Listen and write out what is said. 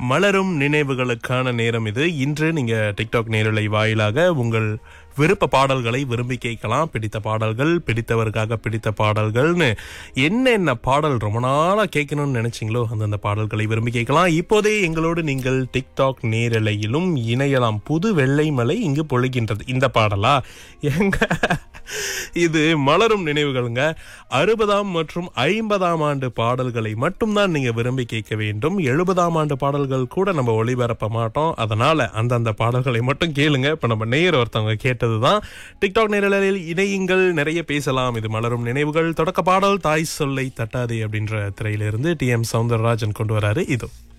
மலரும் நினைவுகளுக்கான நேரம் இது இன்று நீங்க டிக்டாக் நேரலை வாயிலாக உங்கள் விருப்ப பாடல்களை விரும்பி கேட்கலாம் பிடித்த பாடல்கள் பிடித்தவருக்காக பிடித்த பாடல்கள்னு என்னென்ன பாடல் ரொம்ப நாளா கேட்கணும்னு நினைச்சீங்களோ அந்தந்த பாடல்களை விரும்பி கேட்கலாம் இப்போதே எங்களோடு நீங்கள் டிக்டாக் நேரலையிலும் இணையலாம் புது வெள்ளை மலை இங்கு பொழிகின்றது இந்த பாடலா எங்க இது மலரும் நினைவுகளுங்க அறுபதாம் மற்றும் ஐம்பதாம் ஆண்டு பாடல்களை மட்டும்தான் நீங்க விரும்பி கேட்க வேண்டும் எழுபதாம் ஆண்டு பாடல்கள் கூட நம்ம ஒளிபரப்ப மாட்டோம் அதனால அந்தந்த பாடல்களை மட்டும் கேளுங்க இப்ப நம்ம நேர் ஒருத்தவங்க கேட்டதுதான் டிக்டாக் நேரலில் இணையுங்கள் நிறைய பேசலாம் இது மலரும் நினைவுகள் தொடக்க பாடல் தாய் சொல்லை தட்டாதே அப்படின்ற திரையிலிருந்து டி எம் சவுந்தரராஜன் கொண்டு வராரு இது